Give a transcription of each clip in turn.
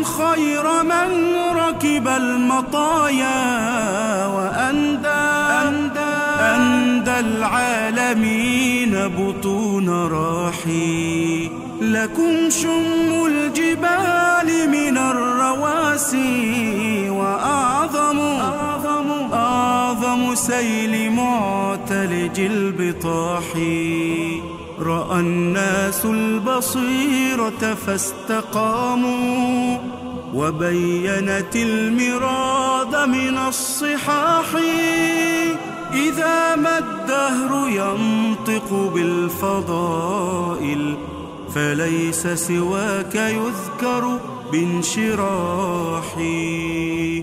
خير من ركب المطايا وأندى أندى, أندى العالمين بطون راحي لكم شم الجبال من الرواسي وأعظم أعظم, أعظم سيل معتلج البطاح رأى الناس البصيرة فاستقاموا وبينت المراد من الصحاح إذا ما الدهر ينطق بالفضائل فليس سواك يذكر بانشراحي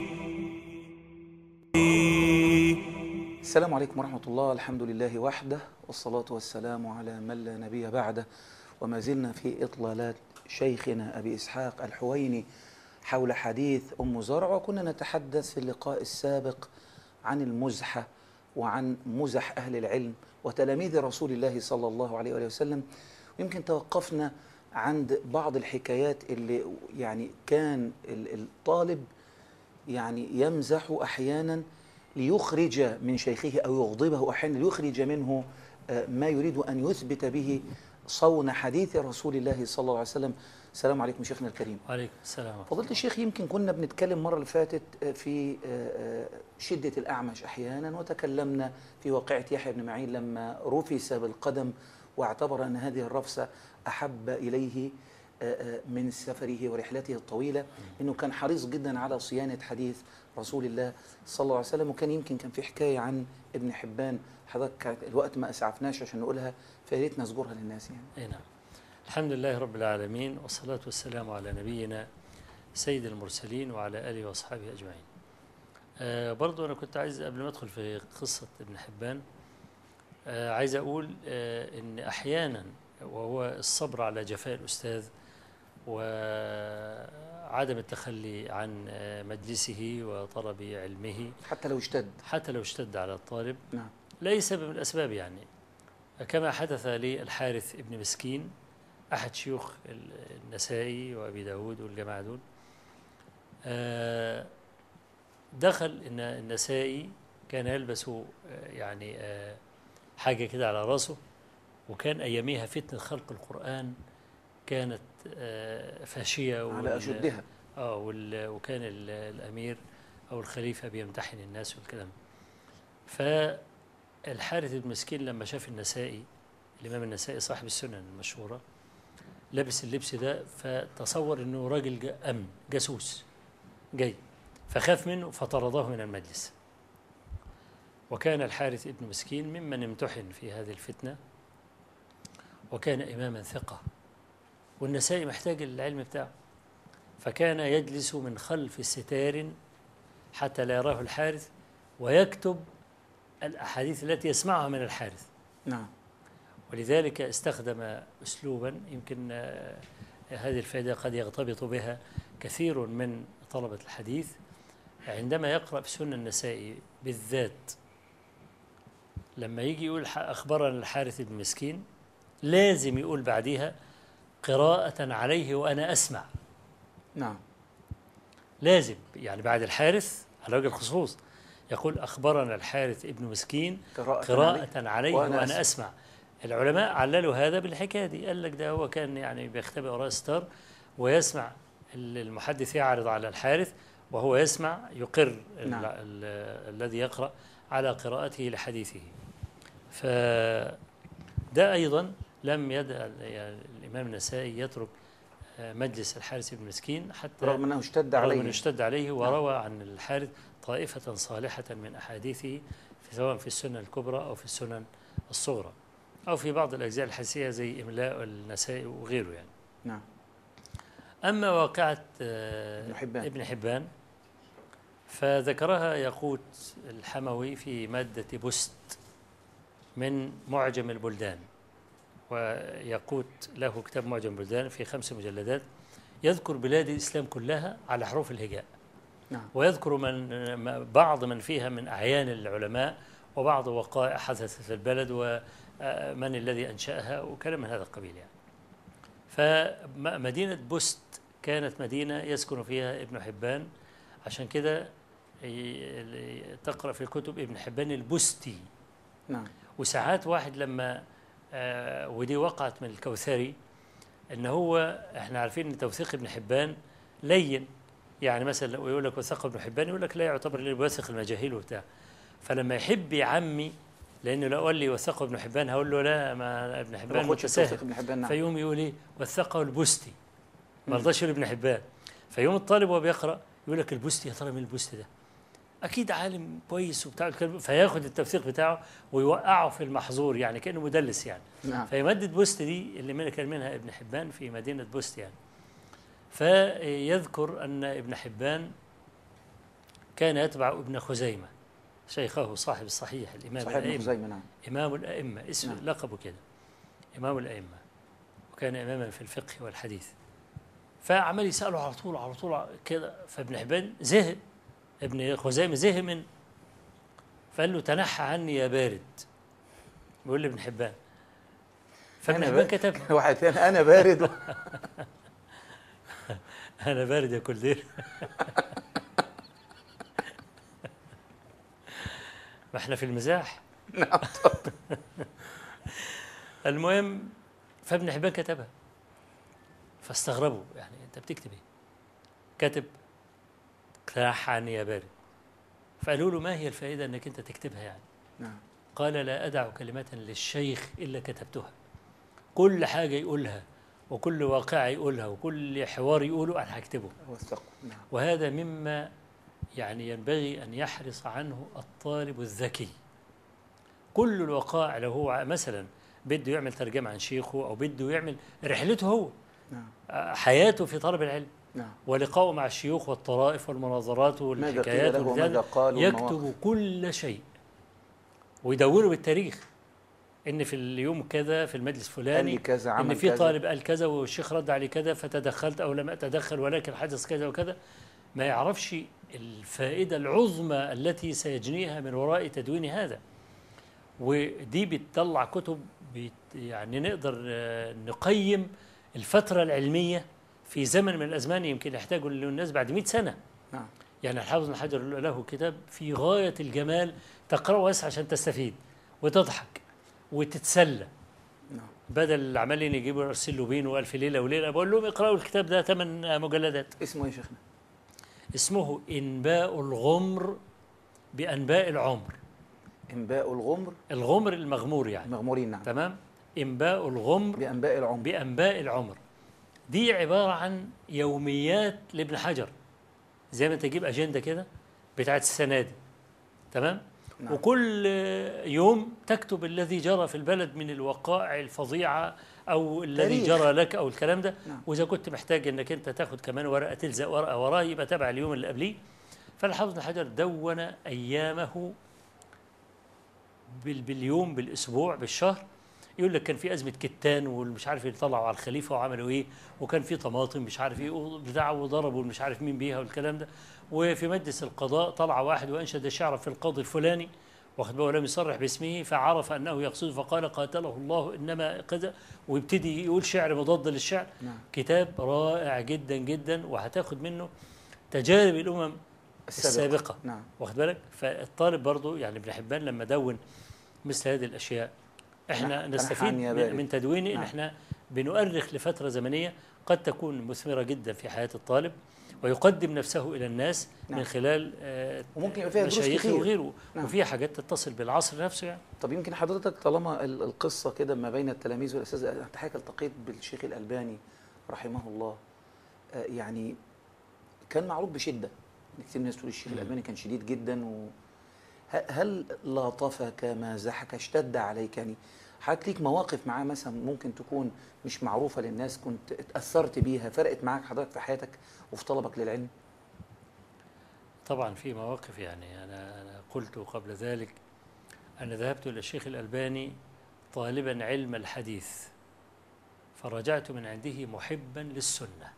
السلام عليكم ورحمة الله الحمد لله وحده والصلاة والسلام على من لا نبي بعده وما زلنا في إطلالات شيخنا أبي إسحاق الحويني حول حديث أم زرع وكنا نتحدث في اللقاء السابق عن المزحة وعن مزح أهل العلم وتلاميذ رسول الله صلى الله عليه وآله وسلم ويمكن توقفنا عند بعض الحكايات اللي يعني كان الطالب يعني يمزح أحيانا ليخرج من شيخه أو يغضبه أحيانا ليخرج منه ما يريد أن يثبت به صون حديث رسول الله صلى الله عليه وسلم السلام عليكم شيخنا الكريم وعليكم السلام فضيلة الشيخ يمكن كنا بنتكلم مرة اللي فاتت في شدة الأعمش أحيانا وتكلمنا في واقعة يحيى بن معين لما رفس بالقدم واعتبر أن هذه الرفسة أحب إليه من سفره ورحلته الطويلة أنه كان حريص جدا على صيانة حديث رسول الله صلى الله عليه وسلم وكان يمكن كان في حكاية عن ابن حبان حضرتك الوقت ما أسعفناش عشان نقولها فياريت نذكرها للناس يعني أي نعم الحمد لله رب العالمين والصلاة والسلام على نبينا سيد المرسلين وعلى آله وأصحابه أجمعين آه برضو أنا كنت عايز قبل ما أدخل في قصة ابن حبان آه عايز أقول آه إن أحيانا وهو الصبر على جفاء الأستاذ وعدم التخلي عن مجلسه وطلب علمه حتى لو اشتد حتى لو اشتد على الطالب نعم لأي سبب من الأسباب يعني كما حدث للحارث ابن مسكين أحد شيوخ النسائي وأبي داود والجماعة دول دخل إن النسائي كان يلبس يعني حاجة كده على راسه وكان أياميها فتنة خلق القرآن كانت فاشية على أشدها اه وكان الأمير أو الخليفة بيمتحن الناس والكلام فالحارث بن مسكين لما شاف النسائي الإمام النسائي صاحب السنن المشهورة لبس اللبس ده فتصور انه راجل امن جاسوس جاي فخاف منه فطرده من المجلس وكان الحارث ابن مسكين ممن امتحن في هذه الفتنه وكان اماما ثقه والنسائي محتاج العلم بتاعه فكان يجلس من خلف ستار حتى لا يراه الحارث ويكتب الاحاديث التي يسمعها من الحارث نعم ولذلك استخدم اسلوبا يمكن هذه الفائده قد يغتبط بها كثير من طلبه الحديث عندما يقرا في سنن النسائي بالذات لما يجي يقول اخبرنا الحارث بن مسكين لازم يقول بعديها قراءة عليه وأنا أسمع نعم لازم يعني بعد الحارث على وجه الخصوص يقول أخبرنا الحارث ابن مسكين قراءة, قراءة عليه, عليه وأنا وأنا, أسمع. أسمع العلماء عللوا هذا بالحكاية دي قال لك ده هو كان يعني بيختبئ وراء ستار ويسمع المحدث يعرض على الحارث وهو يسمع يقر ال- نعم. ال- الذي يقرأ على قراءته لحديثه فده أيضا لم يدع يعني الإمام النسائي يترك آه، مجلس الحارث بن مسكين حتى رغم أنه اشتد رغم أنه عليه اشتد عليه وروى عن الحارث طائفة صالحة من أحاديثه في سواء في السنن الكبرى أو في السنن الصغرى أو في بعض الأجزاء الحديثية زي إملاء النسائي وغيره يعني نعم أما واقعة آه، ابن حبان. ابن حبان فذكرها يقوت الحموي في مادة بست من معجم البلدان ويقوت له كتاب معجم البلدان في خمس مجلدات يذكر بلاد الإسلام كلها على حروف الهجاء نعم ويذكر من ما- بعض من فيها من أعيان العلماء وبعض وقائع حدثت في البلد ومن الذي أنشأها وكلام من هذا القبيل يعني فمدينة بست كانت مدينة يسكن فيها ابن حبان عشان كده ي- تقرأ في كتب ابن حبان البستي نعم وساعات واحد لما آه ودي وقعت من الكوثري ان هو احنا عارفين ان توثيق ابن حبان لين يعني مثلا لو يقول لك وثق ابن حبان يقول لك لا يعتبر اللي بيوثق المجاهيل وبتاع فلما يحب يعمي لانه لو قال لي وثقه ابن حبان هقول له لا ما ابن ما حبان باخدش متساهل التوثيق ابن حبان نعم فيقوم يقول ايه وثقه البستي ما مم. رضاش يقول ابن حبان فيقوم الطالب وهو بيقرا يقول لك البستي يا ترى مين البستي ده؟ اكيد عالم كويس وبتاع الكلام فياخد التوثيق بتاعه ويوقعه في المحظور يعني كانه مدلس يعني نعم فهي مادة بوست دي اللي من كان منها ابن حبان في مدينة بوست يعني فيذكر أن ابن حبان كان يتبع ابن خزيمة شيخه صاحب الصحيح الإمام صحيح ابن الأئمة خزيمة نعم إمام الأئمة اسم نعم. لقبه كده إمام الأئمة وكان إماما في الفقه والحديث فعمال يسأله على طول على طول كده فابن حبان زهق ابن خزيمة زهق من فقال له تنحى عني يا بارد بيقول لابن حبان فابن أنا حبان بارد. كتب واحد ثاني انا بارد انا بارد يا كلدير ما احنا في المزاح نعم المهم فابن حبان كتبها فاستغربوا يعني انت بتكتب ايه كاتب تنحى عني يا بارد فقالوا له ما هي الفائده انك انت تكتبها يعني نعم قال لا أدع كلمة للشيخ إلا كتبتها كل حاجة يقولها وكل واقعة يقولها وكل حوار يقوله أنا هكتبه وثقوا نعم وهذا مما يعني ينبغي أن يحرص عنه الطالب الذكي كل الوقائع لو هو مثلا بده يعمل ترجمة عن شيخه أو بده يعمل رحلته هو نعم آه، حياته في طلب العلم نعم ولقائه مع الشيوخ والطرائف والمناظرات ماذا قيل والحكايات له وماذا والبتاع. قال والمواقف. يكتب كل شيء ويدونه بالتاريخ ان في اليوم كذا في المجلس قال لي الفلاني كذا عمل ان في كذا. طالب قال كذا والشيخ رد عليه كذا فتدخلت او لم اتدخل ولكن حدث كذا وكذا ما يعرفش الفائده العظمى التي سيجنيها من وراء تدوين هذا ودي بتطلع كتب بت يعني نقدر آه، نقيم الفتره العلميه في زمن من الازمان يمكن يحتاجه الناس بعد 100 سنه نعم يعني الحافظ بن حجر له كتاب في غاية الجمال تقرأه بس عشان تستفيد وتضحك وتتسلى نعم بدل عمالين يجيبوا ارسل له بين والف ليله وليله بقول لهم اقرأوا الكتاب ده ثمان مجلدات اسمه ايه يا شيخنا؟ اسمه انباء الغمر بانباء العمر انباء الغمر الغمر المغمور يعني المغمورين نعم تمام انباء الغمر بانباء العمر بانباء العمر دي عباره عن يوميات لابن حجر زي ما انت تجيب اجنده كده بتاعت السنه دي تمام نعم. وكل يوم تكتب الذي جرى في البلد من الوقائع الفظيعه او الذي تاريخ. جرى لك او الكلام ده نعم. واذا كنت محتاج انك انت تاخد كمان ورقه تلزق ورقه وراه يبقى تبع اليوم اللي قبليه فالحافظ بن حجر دون ايامه بال- باليوم بالاسبوع بالشهر يقول لك كان في ازمه كتان والمش عارف اللي طلعوا على الخليفه وعملوا ايه وكان في طماطم مش عارف ايه بتاع وضربوا مش عارف مين بيها والكلام ده وفي مجلس القضاء طلع واحد وانشد شعرا في القاضي الفلاني واخد بالك ولم يصرح باسمه فعرف انه يقصده فقال قاتله الله انما كذا ويبتدي يقول شعر مضاد للشعر نعم كتاب رائع جدا جدا وهتاخد منه تجارب الامم السابقة. نعم واخد بالك فالطالب برضو يعني ابن حبان لما دون مثل هذه الاشياء احنا تنحى نستفيد عن يا من, بارد. من تدوينه ان نعم. احنا بنؤرخ لفتره زمنيه قد تكون مثمره جدا في حياه الطالب ويقدم نفسه الى الناس نعم. من خلال آه، وممكن يبقى فيها دروس مشايخه كتير. وغيره نعم. وفيها حاجات تتصل بالعصر نفسه يعني طب يمكن حضرتك طالما ال- القصة كده ما بين التلاميذ والأستاذ أنت حضرتك التقيت بالشيخ الألباني رحمه الله آه، يعني كان معروف بشدة إن كتير من الناس تقول الشيخ الألباني كان شديد جدا و ه- هل لاطفك مازحك اشتد عليك يعني حضرتك ليك مواقف معاه مثلا ممكن تكون مش معروفة للناس كنت اتأثرت بيها فرقت معاك حضرتك في حياتك وفي طلبك للعلم طبعا في مواقف يعني انا انا قلت قبل ذلك انا ذهبت الى الشيخ الالباني طالبا علم الحديث فرجعت من عنده محبا للسنه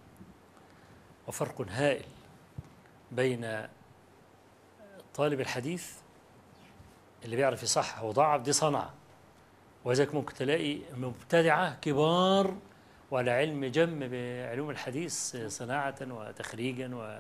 وفرق هائل بين طالب الحديث اللي بيعرف يصحح وضعف دي صنعه وذلك ممكن تلاقي مبتدعه كبار وعلى علم جم بعلوم الحديث صناعة وتخريجا و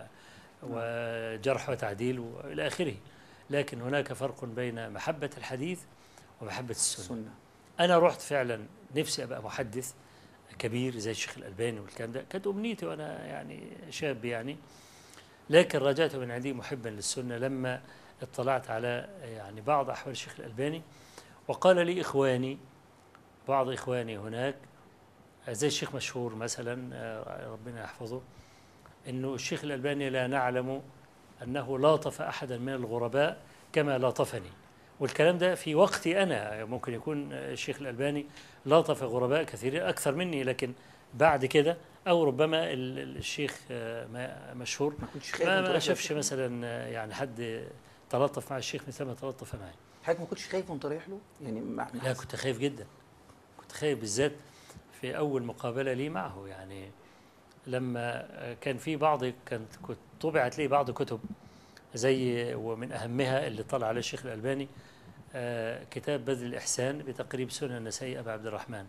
وجرح وتعديل والى اخره لكن هناك فرق بين محبه الحديث ومحبه السنه السنة انا رحت فعلا نفسي ابقى محدث كبير زي الشيخ الالباني والكلام ده كانت امنيتي وانا يعني شاب يعني لكن رجعت من عندي محبا للسنه لما اطلعت على يعني بعض احوال الشيخ الالباني وقال لي اخواني بعض اخواني هناك زي الشيخ مشهور مثلا آه، ربنا يحفظه انه الشيخ الالباني لا نعلم انه لاطف احدا من الغرباء كما لاطفني والكلام ده في وقتي انا ممكن يكون الشيخ الالباني لاطف غرباء كثيرين اكثر مني لكن بعد كده او ربما ال- ال- الشيخ آه، ما- مشهور ما كنتش خايف ما وانت ما رايح شافش له؟ مثلا آه، يعني حد تلطف مع الشيخ مثل ما تلطف معي حضرتك ما كنتش خايف وانت رايح له يعني مع لا كنت خايف جدا كنت خايف بالذات في اول مقابله لي معه يعني لما كان في بعض كانت كنت طبعت لي بعض كتب زي ومن اهمها اللي طلع عليه الشيخ الالباني آه، كتاب بذل الاحسان بتقريب سنن النسائي ابي عبد الرحمن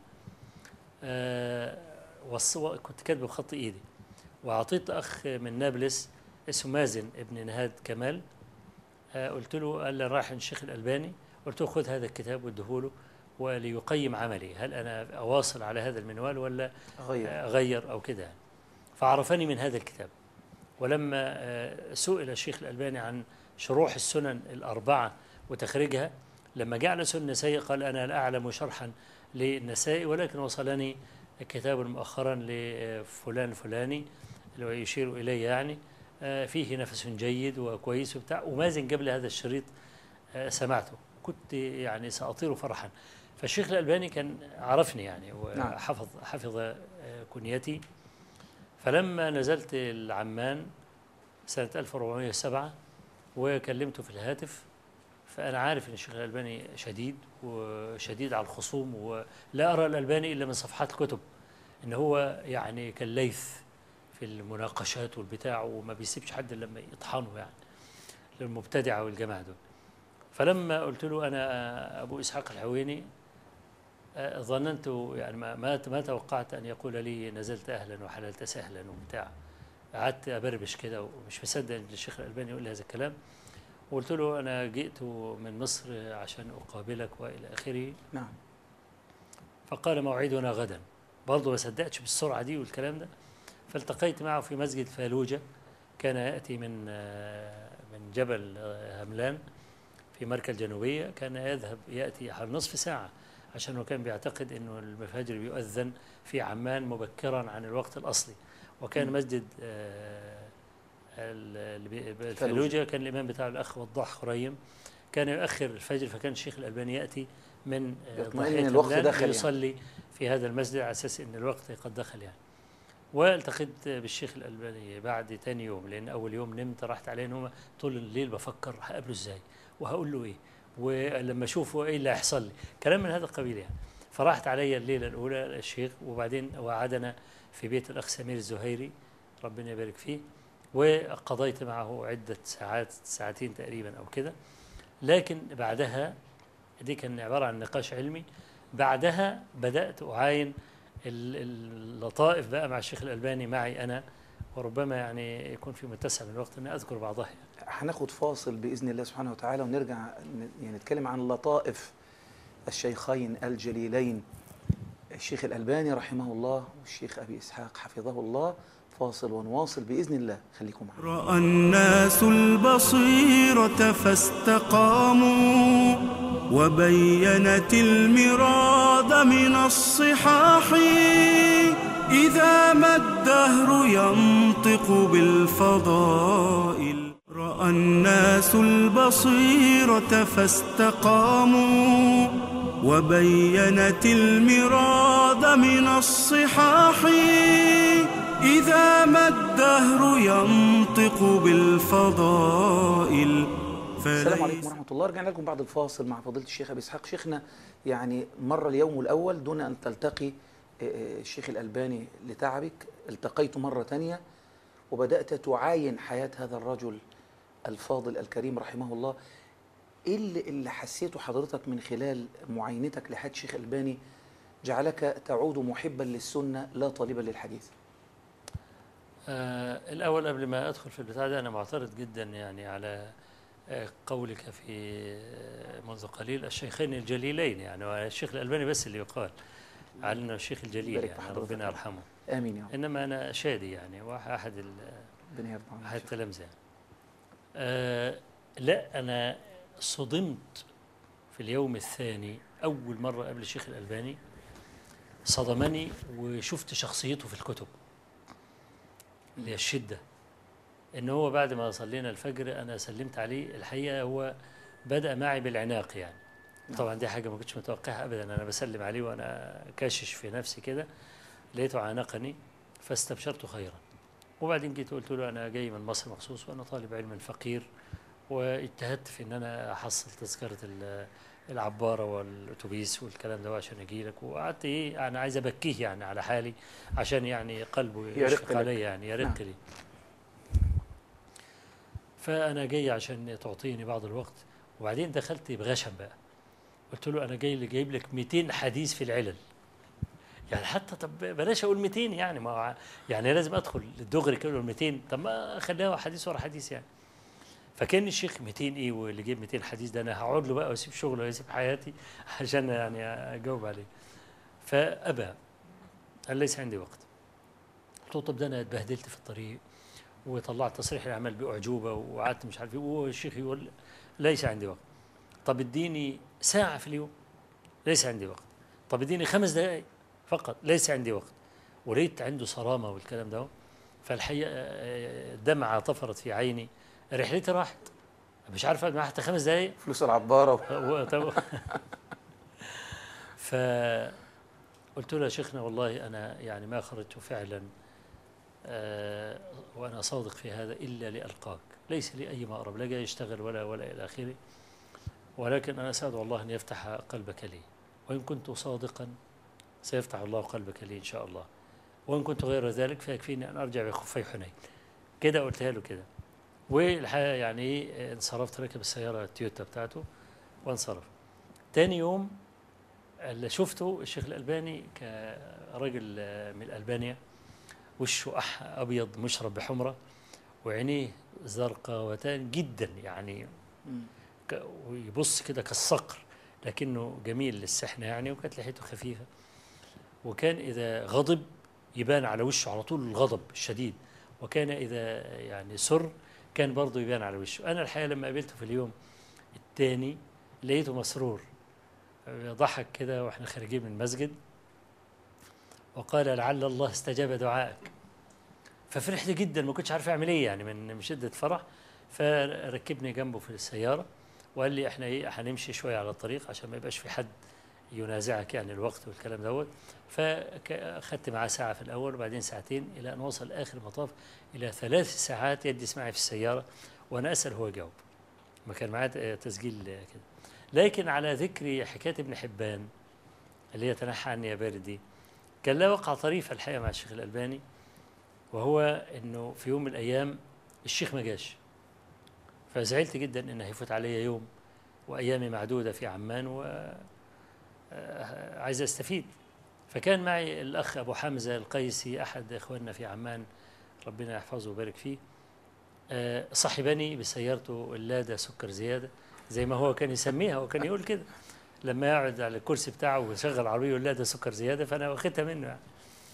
آه، والص- كنت كاتبه بخط ايدي واعطيت اخ من نابلس اسمه مازن ابن نهاد كمال آه، قلت له قال لي رايح عند الشيخ الالباني قلت له خذ هذا الكتاب واديهوله وليقيم عملي هل انا اواصل على هذا المنوال ولا غير اغير او كده يعني. فعرفني من هذا الكتاب ولما آه، سئل الشيخ الالباني عن شروح السنن الاربعه وتخريجها لما جاء على سنن النسائي قال انا لا اعلم شرحا للنسائي ولكن وصلني كتاب مؤخرا لفلان فلاني اللي هو يشير اليه يعني آه، فيه نفس جيد وكويس وبتاع ومازن جاب لي هذا الشريط آه، سمعته كنت يعني ساطير فرحا فالشيخ الالباني كان عرفني يعني نعم. وحفظ حفظ آه، كنيتي فلما نزلت العمان سنة 1407 وكلمته في الهاتف فأنا عارف أن الشيخ الألباني شديد وشديد على الخصوم ولا أرى الألباني إلا من صفحات الكتب إن هو يعني كالليث في المناقشات والبتاع وما بيسيبش حد إلا لما يطحنه يعني للمبتدعة والجماعة دول فلما قلت له أنا أبو إسحاق الحويني آه، ظننت يعني ما ما ما توقعت ان يقول لي نزلت اهلا وحللت سهلا وبتاع قعدت ابربش كده ومش مصدق ان الشيخ الالباني يقول لي هذا الكلام وقلت له انا جئت من مصر عشان اقابلك والى اخره نعم فقال موعدنا غدا برضه ما صدقتش بالسرعه دي والكلام ده فالتقيت معه في مسجد فالوجه كان ياتي من آه، من جبل آه، هملان في ماركا الجنوبيه كان يذهب ياتي حوالي نصف ساعه عشان هو كان بيعتقد انه الفجر بيؤذن في عمان مبكرا عن الوقت الاصلي وكان مم. مسجد آه، ال- ال- الفالوجه كان الامام بتاعه الاخ وضاح خريم كان يؤخر الفجر فكان الشيخ الالباني ياتي من آه، يطمئن ضاحية إن الوقت هملان دخل يعني. ليصلي في هذا المسجد على اساس ان الوقت قد دخل يعني والتقيت بالشيخ الالباني بعد تاني يوم لان اول يوم نمت راحت علي نومه طول الليل بفكر هقابله ازاي وهقول له ايه ولما اشوفه ايه اللي هيحصل لي كلام من هذا القبيل يعني فراحت علي الليله الاولى الشيخ وبعدين وعدنا في بيت الاخ سمير الزهيري ربنا يبارك فيه وقضيت معه عده ساعات ساعتين تقريبا او كده لكن بعدها دي كان عباره عن نقاش علمي بعدها بدات اعاين ال- اللطائف بقى مع الشيخ الالباني معي انا وربما يعني يكون في متسع من الوقت اني اذكر بعضها يعني. هناخد فاصل باذن الله سبحانه وتعالى ونرجع ن- يعني نتكلم عن لطائف الشيخين الجليلين الشيخ الالباني رحمه الله والشيخ ابي اسحاق حفظه الله فاصل ونواصل باذن الله خليكم معنا رأى الناس البصيرة فاستقاموا وبينت المراد من الصحاح إذا ما الدهر ينطق بالفضائل رأى الناس البصيرة فاستقاموا وبينت المراد من الصحاح إذا ما الدهر ينطق بالفضائل السلام عليكم فليس ورحمة الله رجعنا لكم بعد الفاصل مع فضيلة الشيخ أبي إسحاق شيخنا يعني مر اليوم الأول دون أن تلتقي آه، آه، الشيخ الألباني لتعبك التقيت مرة تانية وبدأت تعاين حياة هذا الرجل الفاضل الكريم رحمه الله إيه اللي, اللي حسيته حضرتك من خلال معاينتك لحياة الشيخ الألباني جعلك تعود محبا للسنة لا طالبا للحديث آه الأول قبل ما أدخل في البتاع ده أنا معترض جدا يعني على آه قولك في آه، منذ قليل الشيخين الجليلين يعني والشيخ الألباني بس اللي يقال على أنه الشيخ الجليل بارك يعني بحضرتك. ربنا يرحمه آمين يا رب إنما أنا شادي يعني واحد ال- ربنا يرضى عنك. أحد التلامذة يعني. آه لا أنا صدمت في اليوم الثاني أول مرة قبل الشيخ الألباني صدمني وشفت شخصيته في الكتب اللي هي الشدة إن هو بعد ما صلينا الفجر أنا سلمت عليه الحقيقة هو بدأ معي بالعناق يعني طبعا دي حاجة ما كنتش متوقعها أبدا أنا بسلم عليه وأنا كاشش في نفسي كده لقيته عانقني فاستبشرت خيرا وبعدين جيت قلت له أنا جاي من مصر مخصوص وأنا طالب علم فقير واجتهدت في إن أنا أحصل تذكرة ال- العبارة والأتوبيس والكلام ده عشان أجي لك وقعدت إيه أنا عايز أبكيه يعني على حالي عشان يعني قلبه يرق يشفق لك. علي يعني يرق نعم. لي فأنا جاي عشان تعطيني بعض الوقت وبعدين دخلت بغشم بقى قلت له أنا جاي اللي جايب لك 200 حديث في العلل يعني حتى طب بلاش اقول 200 يعني ما هو يعني لازم ادخل الدغري كده أقول 200 طب ما خليها حديث ورا حديث يعني فكان الشيخ 200 ايه واللي جايب 200 حديث ده انا هقعد له بقى واسيب شغله واسيب حياتي عشان يعني اجاوب عليه فابى قال ليس عندي وقت قلت له طب ده انا اتبهدلت في الطريق وطلعت تصريح الاعمال باعجوبه وقعدت مش عارف ايه والشيخ يقول ليس عندي وقت طب اديني ساعه في اليوم ليس عندي وقت طب اديني خمس دقائق فقط ليس عندي وقت ولقيت عنده صرامه والكلام ده فالحقيقه آه، دمعه طفرت في عيني رحلتي راحت مش عارف اقعد معاه حتى خمس دقائق فلوس العبارة و- طب- فقلت له يا شيخنا والله انا يعني ما خرجت فعلا آه، وانا صادق في هذا الا لالقاك ليس لي اي مأرب لا جاي اشتغل ولا ولا الى اخره ولكن انا اسال الله ان يفتح قلبك لي وان كنت صادقا سيفتح الله قلبك لي ان شاء الله وان كنت غير ذلك فيكفيني ان ارجع بخفي حنين كده قلتها له كده والحقيقه يعني ايه انصرفت ركب السياره التويوتا بتاعته وانصرف تاني يوم اللي شفته الشيخ الألباني كراجل آه، من ألبانيا وشه أح أبيض مشرب بحمرة وعينيه زرقاوتان جدا يعني مم. ك- ويبص كده كالصقر لكنه جميل للسحنة يعني وكانت لحيته خفيفة وكان إذا غضب يبان على وشه على طول الغضب الشديد وكان إذا يعني سر كان برضه يبان على وشه أنا الحقيقة لما قابلته في اليوم الثاني لقيته مسرور ضحك كده واحنا خارجين من المسجد وقال لعل الله استجاب دعائك ففرحت جدا ما كنتش عارف اعمل ايه يعني من من شده فرح فركبني جنبه في السياره وقال لي احنا ايه هنمشي شويه على الطريق عشان ما يبقاش في حد ينازعك يعني الوقت والكلام دوت فاخدت معاه ساعه في الاول وبعدين ساعتين الى ان وصل اخر المطاف الى ثلاث ساعات يجلس معي في السياره وانا اسال هو يجاوب ما كان معاه تسجيل كده لكن على ذكر حكايه ابن حبان اللي هي تنحى عني يا باردي كان له وقعه طريفه الحقيقه مع الشيخ الالباني وهو انه في يوم من الايام الشيخ ما جاش فزعلت جدا ان هيفوت علي يوم وايامي معدوده في عمان و آه، عايز استفيد فكان معي الاخ ابو حمزه القيسي احد اخواننا في عمان ربنا يحفظه ويبارك فيه آه، صاحبني بسيارته اللاده سكر زياده زي ما هو كان يسميها وكان يقول كده لما يقعد على الكرسي بتاعه ويشغل عربيه يقول لا ده سكر زياده فانا واخدها منه يعني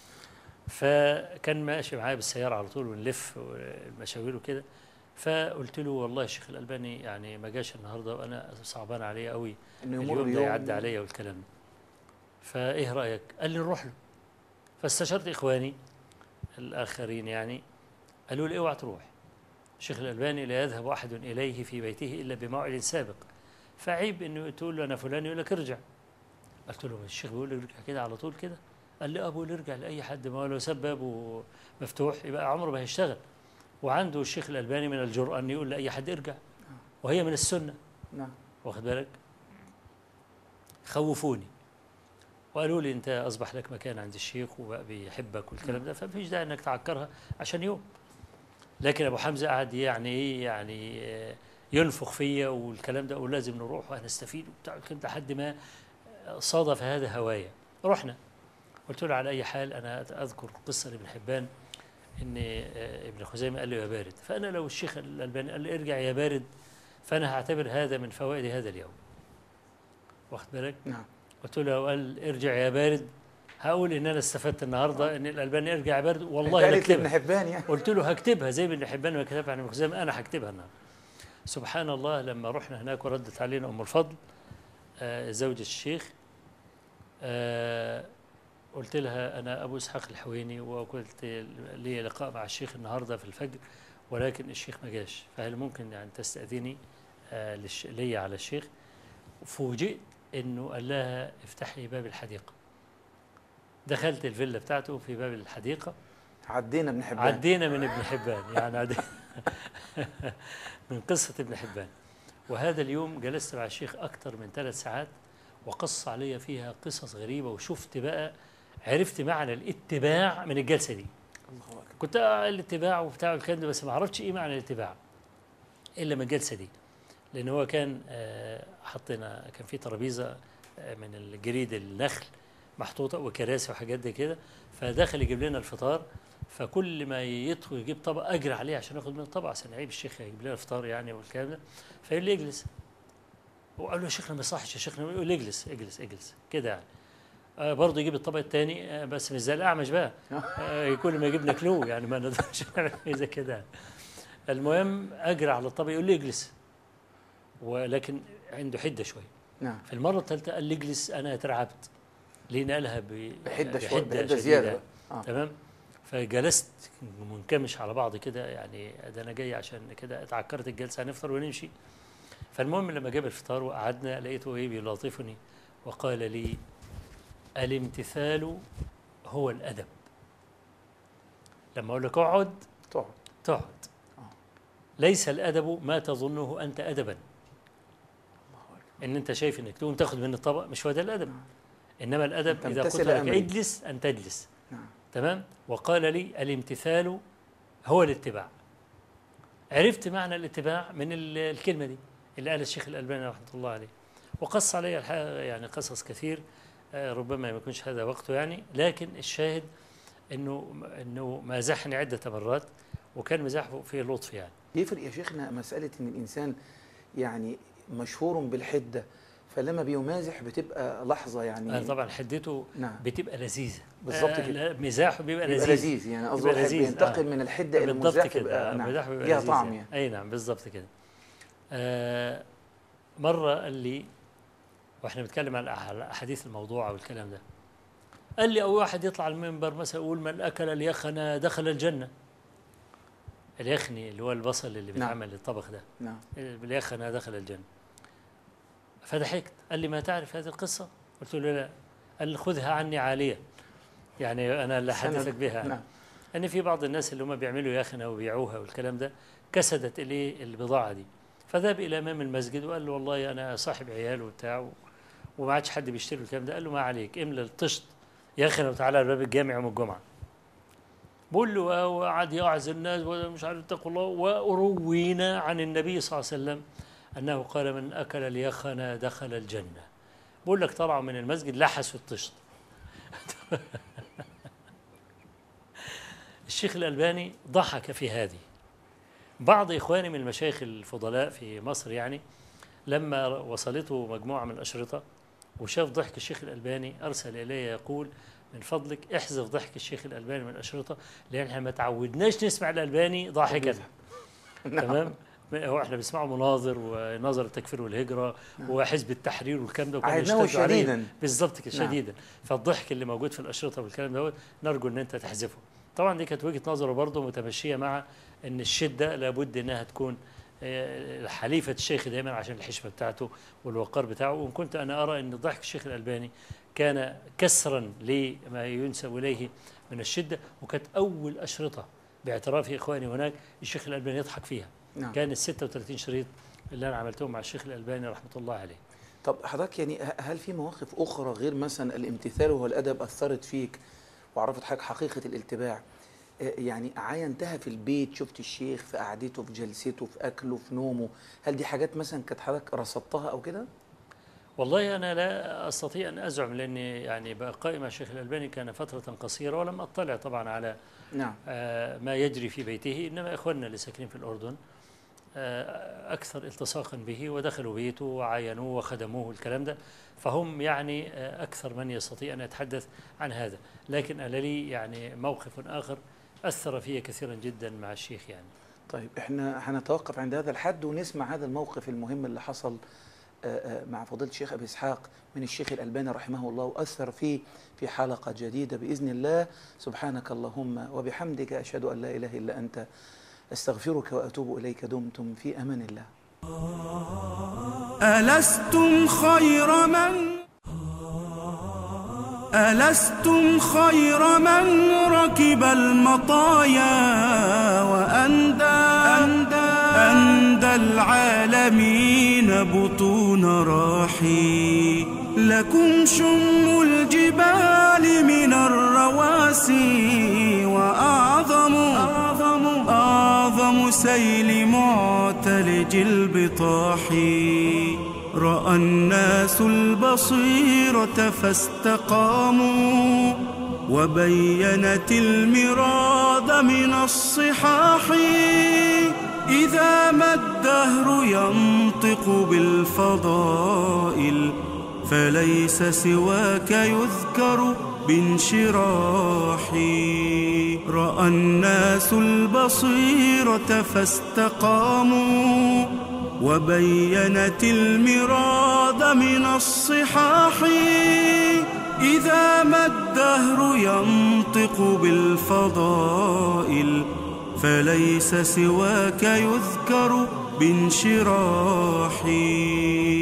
فكان ماشي معايا بالسياره على طول ونلف المشاوير وكده فقلت له والله الشيخ الالباني يعني ما جاش النهارده وانا صعبان عليه قوي انه يمر اليوم ده يوم يعدي عليا والكلام ده فايه رايك قال لي نروح له فاستشرت اخواني الاخرين يعني قالوا لي اوعى تروح الشيخ الالباني لا يذهب احد اليه في بيته الا بموعد سابق فعيب انه تقول له انا فلان يقول لك ارجع قلت له الشيخ بيقول لي ارجع كده على طول كده قال لي ابو ارجع لاي حد ما هو لو ساب بابه مفتوح يبقى عمره ما هيشتغل وعنده الشيخ الالباني من الجرأه انه يقول لاي حد ارجع وهي من السنه نعم واخد بالك خوفوني وقالوا لي انت اصبح لك مكان عند الشيخ وبقى بيحبك والكلام ده فمفيش داعي انك تعكرها عشان يوم لكن ابو حمزه قعد يعني ايه يعني آه، ينفخ فيا والكلام ده ولازم نروح وهنستفيد وبتاع الكلام ده لحد ما صادف هذا هوايا رحنا قلت له على اي حال انا اذكر قصه لابن حبان ان آه، ابن خزيمه قال له يا بارد فانا لو الشيخ الالباني قال لي ارجع يا بارد فانا هعتبر هذا من فوائد هذا اليوم واخد بالك نعم قلت له لو قال ارجع يا بارد هقول ان انا استفدت النهارده ان الالباني ارجع يا بارد والله قالت لابن بكتبها حبان يعني قلت له هكتبها زي ما ابن حبان ما كتبها عن ابن خزيمه انا هكتبها النهارده سبحان الله لما رحنا هناك وردت علينا ام الفضل آه، زوجة الشيخ آه، قلت لها انا ابو اسحاق الحويني وقلت لي لقاء مع الشيخ النهارده في الفجر ولكن الشيخ ما جاش فهل ممكن يعني تستاذني آه، للش- لي على الشيخ فوجئت انه قال لها افتحي باب الحديقه دخلت الفيلا بتاعته في باب الحديقه عدينا ابن حبان عدينا من ابن حبان يعني عدينا من قصة ابن حبان وهذا اليوم جلست مع الشيخ أكثر من ثلاث ساعات وقص علي فيها قصص غريبة وشفت بقى عرفت معنى الاتباع من الجلسة دي الله أكبر. كنت أقرأ الاتباع وبتاع الكلام ده بس ما عرفتش إيه معنى الاتباع إلا من الجلسة دي لأن هو كان آه، حطينا كان في ترابيزة آه، من الجريد النخل محطوطة وكراسي وحاجات دي كده فدخل يجيب لنا الفطار فكل ما يدخل يجيب طبق اجري عليه عشان ياخد منه طبق عشان عيب الشيخ يجيب لنا الفطار يعني والكلام ده فيقول لي اجلس وقال له يا شيخنا ما يصحش يا شيخنا يقول لي اجلس اجلس اجلس كده يعني آه برضه يجيب الطبق الثاني آه بس مش زي الاعمش بقى آه كل ما يجيب ناكلوه يعني ما نقدرش نعمل حاجة زي كده المهم اجري على الطبق يقول لي اجلس ولكن عنده حده شويه نعم في المره الثالثه قال لي اجلس انا اترعبت ليه نقلها ب- بحده شويه بحده شديدة. زياده آه. تمام فجلست منكمش على بعض كده يعني ده انا جاي عشان كده اتعكرت الجلسه هنفطر ونمشي فالمهم لما جاب الفطار وقعدنا لقيته ايه بيلاطفني وقال لي الامتثال هو الادب لما اقول لك اقعد تقعد تقعد ليس الادب ما تظنه انت ادبا ان انت شايف انك تقوم تاخد من الطبق مش هو ده الادب انما الادب اذا قلت تمتثل لك أمري. اجلس ان تجلس نعم تمام وقال لي الامتثال هو الاتباع عرفت معنى الاتباع من ال- الكلمة دي اللي قال الشيخ الألباني رحمة الله عليه وقص علي الحقيقة يعني قصص كثير آه، ربما ما يكونش هذا وقته يعني لكن الشاهد انه انه مازحني عدة مرات وكان مزاحه فيه لطف يعني يفرق يا شيخنا مسألة إن الإنسان يعني مشهور بالحدة فلما بيمازح بتبقى لحظة يعني آه، طبعا حدته نعم بتبقى لذيذة بالظبط آه، كده. لا، مزاحه بيبقى بيبقى لذيذ لذيذ يعني قصدي بيبقى الواحد لذيذ، بينتقل آه. من الحدة إلى بالضبط المزاح كده تبقى آه، نعم المزاح بيبقى ليها لذيذ طعم يعني. يعني اي نعم بالضبط كده آه مره قال لي واحنا بنتكلم عن الأح- الاحاديث الموضوعه والكلام ده قال لي او واحد يطلع على المنبر مثلا يقول من اكل اليخن دخل الجنه اليخني اللي هو البصل اللي نعم. بيتعمل للطبخ ده نعم باليخن دخل الجنه فضحكت قال لي ما تعرف هذه القصه قلت له لا قال لي خذها عني عاليه يعني انا اللي احدثك بها يعني. نعم ان في بعض الناس اللي هم بيعملوا يخنه وبيبيعوها والكلام ده كسدت اليه البضاعه دي فذهب الى امام المسجد وقال له والله انا صاحب عيال وبتاع و- وما عادش حد بيشتري الكلام ده قال له ما عليك املى الطشت يخنه وتعالى على باب الجامع يوم الجمعه بقول له آه، وقعد يوعظ الناس ومش عارف اتقوا الله وروينا عن النبي صلى الله عليه وسلم انه قال من اكل اليخن دخل الجنه بقول لك طلعوا من المسجد لحسوا الطشت الشيخ الألباني ضحك في هذه بعض إخواني من المشايخ الفضلاء في مصر يعني لما وصلته مجموعة من الأشرطة وشاف ضحك الشيخ الألباني أرسل إلي يقول من فضلك احذف ضحك الشيخ الألباني من الأشرطة لأن احنا ما تعودناش نسمع الألباني ضاحكا تمام هو احنا بنسمعه مناظر ونظر التكفير والهجرة وحزب التحرير والكلام ده وكانوا عهدناه يشتدوا عليه. شديدا بالظبط كده نعم. شديدا فالضحك اللي موجود في الاشرطه والكلام دوت نرجو ان انت تحذفه طبعا دي كانت وجهه نظره برضه متمشيه مع ان الشده لابد انها تكون آه، حليفه الشيخ دايما عشان الحشمه بتاعته والوقار بتاعه وان كنت انا ارى ان ضحك الشيخ الالباني كان كسرا لما ينسب اليه من الشده وكانت اول اشرطه باعتراف اخواني هناك الشيخ الالباني يضحك فيها نعم كان ال 36 شريط اللي انا عملتهم مع الشيخ الالباني رحمه الله عليه طب حضرتك يعني ه- هل في مواقف أخرى غير مثلا الامتثال والأدب أثرت فيك وعرفت حضرتك حقيقة الاتباع آه، يعني عاينتها في البيت شفت الشيخ في قعدته في جلسته في أكله في نومه هل دي حاجات مثلا كانت حضرتك رصدتها أو كده؟ والله أنا لا أستطيع أن أزعم لأني يعني بقائي مع الشيخ الألباني كان فترة قصيرة ولم أطلع طبعا على نعم آه، ما يجري في بيته إنما إخواننا اللي ساكنين في الأردن آه، أكثر التصاقا به ودخلوا بيته وعاينوه وخدموه الكلام ده فهم يعني آه، أكثر من يستطيع أن يتحدث عن هذا لكن أنا لي يعني موقف آخر أثر في كثيرا جدا مع الشيخ يعني طيب احنا هنتوقف عند هذا الحد ونسمع هذا الموقف المهم اللي حصل آه، آه، مع فضيلة الشيخ أبي إسحاق من الشيخ الألباني رحمه الله وأثر فيه في حلقة جديدة بإذن الله سبحانك اللهم وبحمدك أشهد أن لا إله إلا أنت أستغفرك وأتوب إليك دمتم في أمان الله ألستم خير من ألستم خير من ركب المطايا وأندى أندى, أندى العالمين بطون راحي لكم شم الجبال من الرواسي وأعظم أعظم أعظم سيل معتلج البطاح رأى الناس البصيرة فاستقاموا وبينت المراد من الصحاح إذا ما الدهر ينطق بالفضائل فليس سواك يذكر بانشراحي رأى الناس البصيرة فاستقاموا وبينت المراد من الصحاح إذا ما الدهر ينطق بالفضائل فليس سواك يذكر بانشراحي